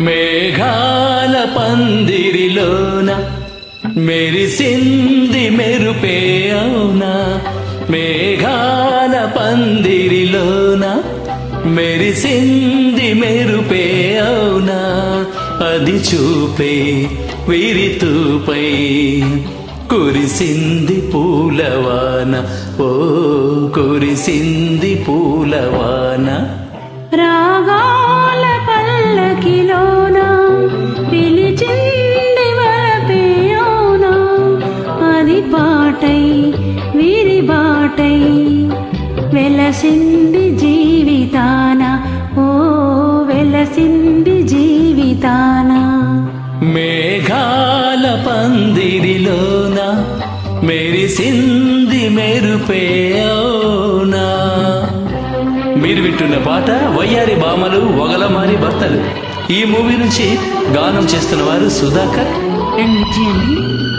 మేఘాల పందిరిలోన మెరిసింది మెరుపే అవునా మేఘాల పందిరిలోన మెరిసింది మెరుపే అవునా అది చూపే విరితూపై కురిసింది పూలవాన ఓ కురిసింది పూలవాన రాగాల పల్లకిలోన పిలిచింది వలపేయోన అది పాటై వీరి బాటై వెలసింది జీవితాన ఓ వెలసింది జీవితాన మేఘాల పందిరిలోన మెరిసింది మెరుపే అవునా మీరు వింటున్న పాట వయ్యారి బామలు వగలమారి భర్తలు ఈ మూవీ నుంచి గానం చేస్తున్న వారు సుధాకర్ అండ్ విజయండి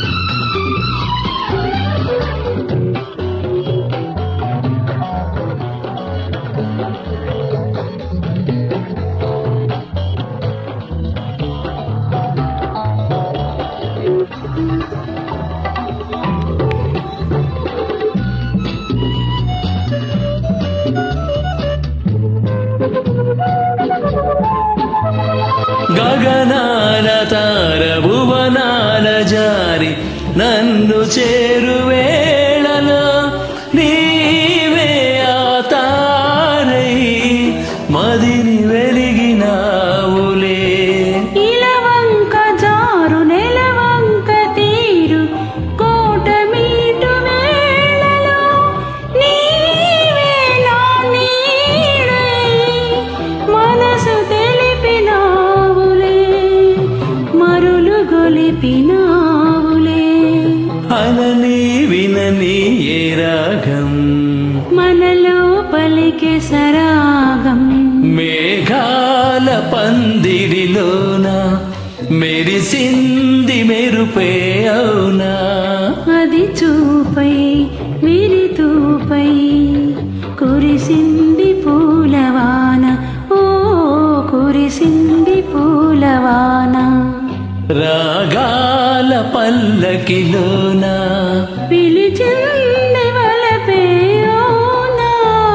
గగనాల తార భువనాల జారి నన్ను చేరువేళలో నీవే ఆ తారై మదిని వెలిగినావులే ఇలవంక జారు నెలవంక తీరు కోట మీటు వేళలో నీవే నా నీడై మనసు తెలిపినావులే మరులు గొలిపినావులే అనని వినని ఏ రాగం మనలో పలికే సరాగం మేఘాల పందిరిలోన మెరిసింది మెరుపే అవునా అది చూపై విరితూపై కురిసింది పూలవాన ఓ కురిసింది పూలవాన రాగాల పల్లకిలోన పిలిచింది వలపేయోనా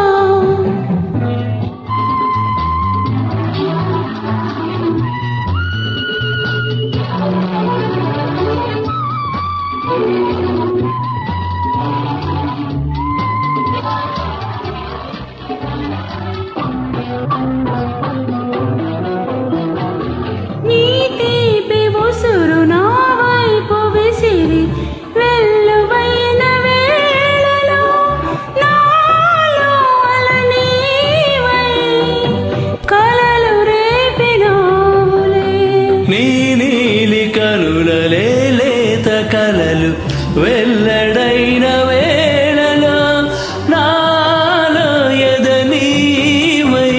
నీ తీపి ఉసురు నా వైపు విసిరి వెల్లువైన వేళలో నాలో అలనీవై కలలు రేపినావులే నీ నీలి కనులలే లేత కలలు వెల్లడైన వేళలో నాలో ఎదనీవై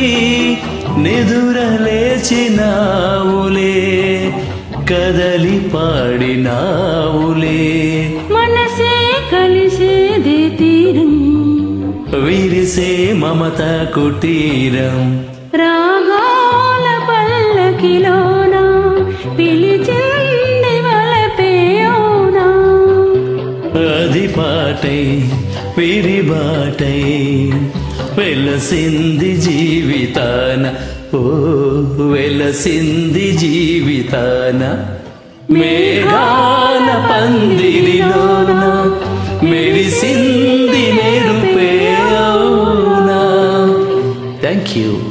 నిదురలేచినావులే కదలి పాడినావులే మనసే కలిసేది తీరం విరిసే మమత కుటీరం రాగాల పల్లకిలోన పిలిచింది వలపేయోనా అది పాటై పిరిబాటై వెలసింది జీవితాన ఓ వెలసింది జీవితాన మేఘాల పందిరిలోన మెరిసింది మెరుపే అవునా థ్యాంక్ యూ